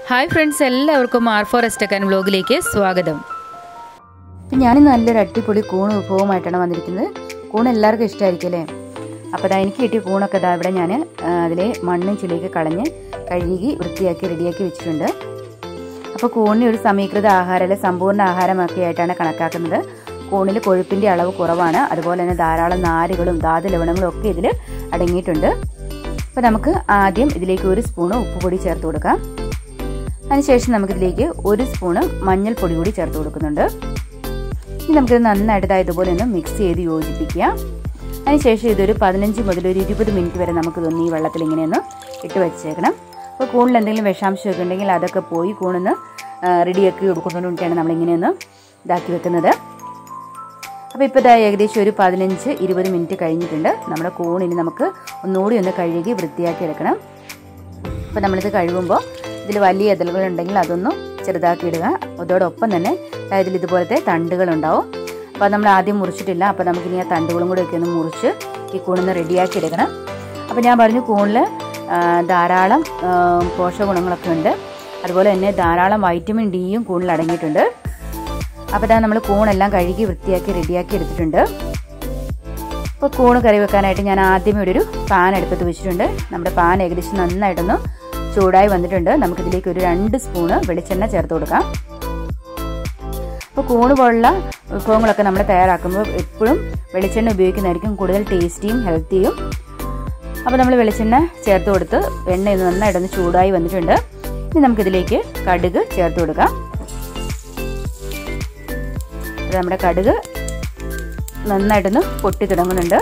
hi friends എല്ലാവർക്കും R four എസ്റ്റക്കാൻ വ്ലോഗിലേക്ക് സ്വാഗതം അപ്പം ഞാനിന്ന് നല്ലൊരു അടിപൊളി കൂൺ വിഭവമായിട്ടാണ് വന്നിരിക്കുന്നത് കൂൺ എല്ലാവർക്കും ഇഷ്ടമായിരിക്കും അല്ലേ അപ്പോൾ അതാ എനിക്ക് കിട്ടിയ കൂണൊക്കെ ഇതാ ഇവിടെ ഞാൻ അതിലെ മണ്ണും ചെളിയൊക്കെ കളഞ്ഞ് കഴുകി വൃത്തിയാക്കി റെഡിയാക്കി വെച്ചിട്ടുണ്ട് അപ്പോൾ കൂണിന് ഒരു സമീകൃത ആഹാരം അല്ലെ സമ്പൂർണ്ണ ആഹാരമൊക്കെ ആയിട്ടാണ് കണക്കാക്കുന്നത് കൂണിൽ കൊഴുപ്പിൻ്റെ അളവ് കുറവാണ് അതുപോലെ തന്നെ ധാരാളം നാരുകളും ധാതു ലവണങ്ങളും ഒക്കെ ഇതിൽ അടങ്ങിയിട്ടുണ്ട് അപ്പോൾ നമുക്ക് ആദ്യം ഇതിലേക്ക് ഒരു സ്പൂണ് ഉപ്പുപൊടി ചേർത്ത് കൊടുക്കാം അതിനുശേഷം നമുക്കിതിലേക്ക് ഒരു സ്പൂണ് മഞ്ഞൾപ്പൊടി കൂടി ചേർത്ത് കൊടുക്കുന്നുണ്ട് ഇനി നമുക്കിത് നന്നായിട്ട് ഇതാ ഇതുപോലെ ഒന്ന് മിക്സ് ചെയ്ത് യോജിപ്പിക്കുക അതിനുശേഷം ഇതൊരു പതിനഞ്ച് മുതൽ ഒരു ഇരുപത് മിനിറ്റ് വരെ നമുക്കിതൊന്ന് ഈ വെള്ളത്തിൽ ഇങ്ങനെയൊന്ന് ഇട്ട് വെച്ചേക്കണം അപ്പോൾ കൂണിൽ എന്തെങ്കിലും വിഷാംശമൊക്കെ ഉണ്ടെങ്കിൽ അതൊക്കെ പോയി കൂണിന്ന് റെഡിയാക്കി കൊടുക്കുന്നതിന് വേണ്ടിയിട്ടാണ് നമ്മളിങ്ങനെയൊന്ന് ഇതാക്കി വെക്കുന്നത് അപ്പോൾ ഇപ്പോൾ ഇതാ ഏകദേശം ഒരു പതിനഞ്ച് ഇരുപത് മിനിറ്റ് കഴിഞ്ഞിട്ടുണ്ട് നമ്മുടെ കൂണിന് നമുക്ക് ഒന്നുകൂടി ഒന്ന് കഴുകി വൃത്തിയാക്കി എടുക്കണം അപ്പോൾ നമ്മളിത് കഴുകുമ്പോൾ ഇതിൽ വലിയ എതളുകളുണ്ടെങ്കിൽ അതൊന്നും ചെറുതാക്കി ഇടുക അതോടൊപ്പം തന്നെ ഇതിൽ ഇതുപോലത്തെ തണ്ടുകളുണ്ടാവും അപ്പോൾ നമ്മൾ ആദ്യം മുറിച്ചിട്ടില്ല അപ്പോൾ നമുക്കിനി ആ തണ്ടുകളും കൂടെ ഒക്കെ ഒന്ന് മുറിച്ച് ഈ കൂണിന്ന് റെഡിയാക്കി എടുക്കണം അപ്പോൾ ഞാൻ പറഞ്ഞു കൂണിൽ ധാരാളം പോഷകഗുണങ്ങളൊക്കെ ഉണ്ട് അതുപോലെ തന്നെ ധാരാളം വൈറ്റമിൻ ഡിയും കൂണിൽ അടങ്ങിയിട്ടുണ്ട് അപ്പോൾ ഇതാ നമ്മൾ കൂണെല്ലാം കഴുകി വൃത്തിയാക്കി റെഡിയാക്കി എടുത്തിട്ടുണ്ട് ഇപ്പോൾ കൂണ് കറി വെക്കാനായിട്ട് ഞാൻ ആദ്യമേ ഒരു പാൻ അടുപ്പത്ത് വെച്ചിട്ടുണ്ട് നമ്മുടെ പാൻ ഏകദേശം നന്നായിട്ടൊന്ന് ചൂടായി വന്നിട്ടുണ്ട് നമുക്കിതിലേക്ക് ഒരു രണ്ട് സ്പൂണ് വെളിച്ചെണ്ണ ചേർത്ത് കൊടുക്കാം അപ്പോൾ കൂണ് പോലുള്ള വിഭവങ്ങളൊക്കെ നമ്മൾ തയ്യാറാക്കുമ്പോൾ എപ്പോഴും വെളിച്ചെണ്ണ ഉപയോഗിക്കുന്നതായിരിക്കും കൂടുതൽ ടേസ്റ്റിയും ഹെൽത്തിയും അപ്പോൾ നമ്മൾ വെളിച്ചെണ്ണ ചേർത്ത് കൊടുത്ത് എണ്ണ ഇത് നന്നായിട്ടൊന്ന് ചൂടായി വന്നിട്ടുണ്ട് ഇനി നമുക്കിതിലേക്ക് കടുക് ചേർത്ത് കൊടുക്കാം നമ്മുടെ കടുക് നന്നായിട്ടൊന്ന് പൊട്ടി തുടങ്ങുന്നുണ്ട്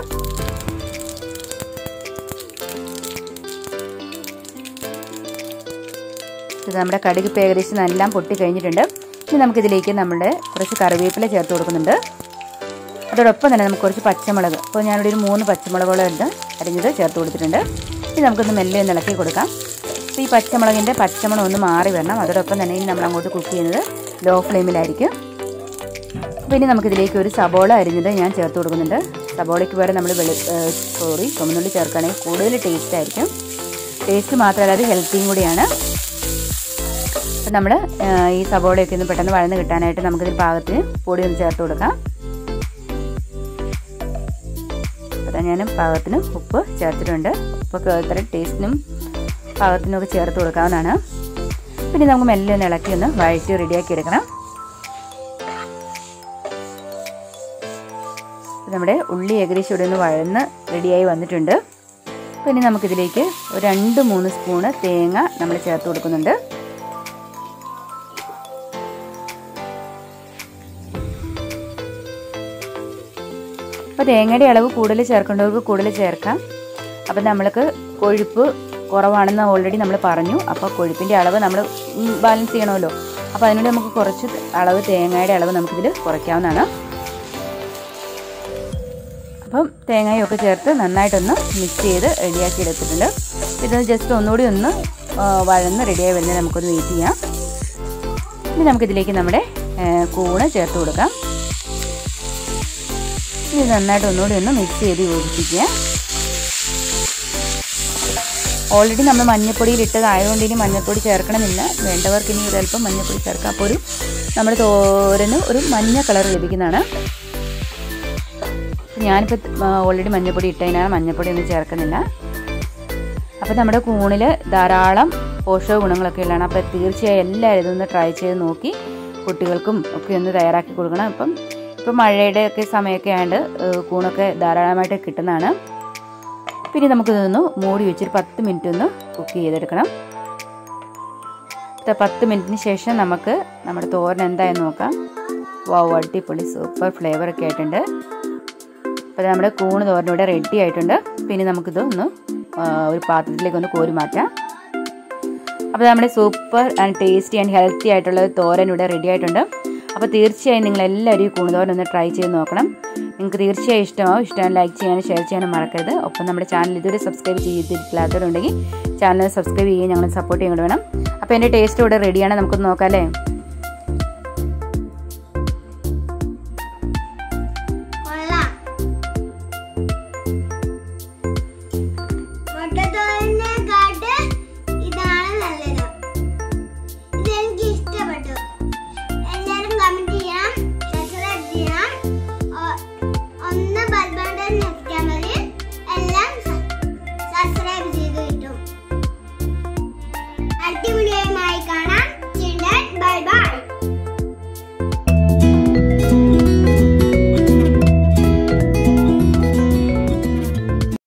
ഇത് നമ്മുടെ കടുക് ഇപ്പോൾ ഏകദേശം എല്ലാം പൊട്ടി കഴിഞ്ഞിട്ടുണ്ട് ഇനി നമുക്കിതിലേക്ക് നമ്മുടെ കുറച്ച് കറിവേപ്പില ചേർത്ത് കൊടുക്കുന്നുണ്ട് അതോടൊപ്പം തന്നെ നമുക്ക് കുറച്ച് പച്ചമുളക് അപ്പോൾ ഞാനിവിടെ ഒരു മൂന്ന് പച്ചമുളകുകളും എടുത്ത് അരിഞ്ഞത് ചേർത്ത് കൊടുത്തിട്ടുണ്ട് ഇനി നമുക്കൊന്ന് മെല്ലെ ഒന്ന് ഇളക്കി കൊടുക്കാം അപ്പോൾ ഈ പച്ചമുളകിൻ്റെ പച്ചമണം ഒന്ന് മാറി വരണം അതോടൊപ്പം തന്നെ ഇനി നമ്മൾ അങ്ങോട്ട് കുക്ക് ചെയ്യുന്നത് ലോ ഫ്ലെയിമിലായിരിക്കും അപ്പോൾ ഇനി നമുക്കിതിലേക്ക് ഒരു സബോള അരിഞ്ഞത് ഞാൻ ചേർത്ത് കൊടുക്കുന്നുണ്ട് സബോളയ്ക്ക് പകരം നമ്മൾ വെളി സോറി ചുമന്നുള്ളി ചേർക്കുകയാണെങ്കിൽ കൂടുതൽ ടേസ്റ്റ് ആയിരിക്കും ടേസ്റ്റ് മാത്രമല്ല അത് ഹെൽത്തിയും കൂടിയാണ് അപ്പം നമ്മൾ ഈ സബോളയൊക്കെ ഒന്ന് പെട്ടെന്ന് വഴന്ന് കിട്ടാനായിട്ട് നമുക്കിതിൽ പാകത്തിന് പൊടി ഒന്ന് ചേർത്ത് കൊടുക്കാം അപ്പം ഞാൻ പാകത്തിന് ഉപ്പ് ചേർത്തിട്ടുണ്ട് ഉപ്പൊക്കെ ഇത്ര ടേസ്റ്റിനും പാകത്തിനും ഒക്കെ ചേർത്ത് കൊടുക്കാവുന്നതാണ് പിന്നെ നമുക്ക് മെല്ലെ ഒന്ന് ഇളക്കി ഒന്ന് വഴറ്റി റെഡിയാക്കി എടുക്കണം നമ്മുടെ ഉള്ളി ഏകദേശം ഇവിടെ ഒന്ന് വഴന്ന് റെഡിയായി വന്നിട്ടുണ്ട് അപ്പോൾ ഇനി നമുക്കിതിലേക്ക് ഒരു രണ്ട് മൂന്ന് സ്പൂണ് തേങ്ങ നമ്മൾ ചേർത്ത് കൊടുക്കുന്നുണ്ട് അപ്പോൾ തേങ്ങയുടെ അളവ് കൂടുതൽ ചേർക്കേണ്ടവർക്ക് കൂടുതൽ ചേർക്കാം അപ്പം നമ്മൾക്ക് കൊഴുപ്പ് കുറവാണെന്ന് ഓൾറെഡി നമ്മൾ പറഞ്ഞു അപ്പോൾ കൊഴുപ്പിൻ്റെ അളവ് നമ്മൾ ബാലൻസ് ചെയ്യണമല്ലോ അപ്പോൾ അതിനുവേണ്ടി നമുക്ക് കുറച്ച് അളവ് തേങ്ങയുടെ അളവ് നമുക്കിതിൽ കുറയ്ക്കാവുന്നതാണ് അപ്പം തേങ്ങയൊക്കെ ചേർത്ത് നന്നായിട്ടൊന്ന് മിക്സ് ചെയ്ത് റെഡിയാക്കി എടുത്തിട്ടുണ്ട് ഇത് ജസ്റ്റ് ഒന്നുകൂടി ഒന്ന് വഴന്ന് റെഡിയായി വരുന്നത് നമുക്കൊന്ന് വെയിറ്റ് ചെയ്യാം ഇനി നമുക്കിതിലേക്ക് നമ്മുടെ കൂണ് ചേർത്ത് കൊടുക്കാം ഇത് നന്നായിട്ട് ഒന്നുകൂടി ഒന്ന് മിക്സ് ചെയ്ത് യോജിപ്പിക്കുക ഓൾറെഡി നമ്മൾ മഞ്ഞപ്പൊടിയിൽ ഇട്ടതായതുകൊണ്ട് ഇനി മഞ്ഞൾപ്പൊടി ചേർക്കണമെന്നില്ല വേണ്ടവർക്ക് ഇനി ഒരല്പം മഞ്ഞൾപ്പൊടി ചേർക്കാം അപ്പോൾ ഒരു നമ്മുടെ തോരന് ഒരു മഞ്ഞ കളർ ലഭിക്കുന്നതാണ് ഞാനിപ്പോൾ ഓൾറെഡി മഞ്ഞൾപ്പൊടി ഇട്ടതിനാണ് മഞ്ഞൾപ്പൊടി ഒന്നും ചേർക്കുന്നില്ല അപ്പോൾ നമ്മുടെ കൂണിൽ ധാരാളം പോഷക ഗുണങ്ങളൊക്കെ ഉള്ളതാണ് അപ്പോൾ തീർച്ചയായും എല്ലാവരും ഇതൊന്ന് ട്രൈ ചെയ്ത് നോക്കി കുട്ടികൾക്കും ഒക്കെ ഒന്ന് തയ്യാറാക്കി കൊടുക്കണം അപ്പം ഇപ്പം മഴയുടെ ഒക്കെ സമയമൊക്കെ ആയതുകൊണ്ട് കൂണൊക്കെ ധാരാളമായിട്ട് കിട്ടുന്നതാണ് പിന്നെ നമുക്കിതൊന്ന് മൂടി വെച്ചൊരു പത്ത് മിനിറ്റ് ഒന്ന് കുക്ക് ചെയ്തെടുക്കണം പത്ത് മിനിറ്റിന് ശേഷം നമുക്ക് നമ്മുടെ തോരൻ എന്തായെന്ന് നോക്കാം വാവ് അടിപൊളി സൂപ്പർ ഫ്ലേവറൊക്കെ ആയിട്ടുണ്ട് അപ്പോൾ നമ്മുടെ കൂണ് തോരൻ ഇവിടെ റെഡി ആയിട്ടുണ്ട് പിന്നെ നമുക്കിത് ഒന്ന് ഒരു പാത്രത്തിലേക്ക് ഒന്ന് കോരി മാറ്റാം അപ്പോൾ നമ്മുടെ super and tasty and healthy ആയിട്ടുള്ള തോരൻ ഇവിടെ റെഡി ആയിട്ടുണ്ട് അപ്പോൾ തീർച്ചയായും നിങ്ങൾ എല്ലാവരും ഈ കൂണുതോരൻ ഒന്ന് ട്രൈ ചെയ്ത് നോക്കണം നിങ്ങൾക്ക് തീർച്ചയായും ഇഷ്ടമാവും ഇഷ്ടം ലൈക്ക് ചെയ്യാനും ഷെയർ ചെയ്യാനും മറക്കരുത് ഒപ്പം നമ്മുടെ ചാനൽ ഇതുവരെ സബ്സ്ക്രൈബ് ചെയ്തിട്ടില്ലാത്തവരുണ്ടെങ്കിൽ ചാനൽ സബ്സ്ക്രൈബ് ചെയ്യുകയും ഞങ്ങൾ സപ്പോർട്ട് ചെയ്യാൻ വേണം അപ്പോൾ എൻ്റെ ടേസ്റ്റ് ഇവിടെ റെഡിയാണ് നമുക്കൊന്ന് നോക്കാം അല്ലേ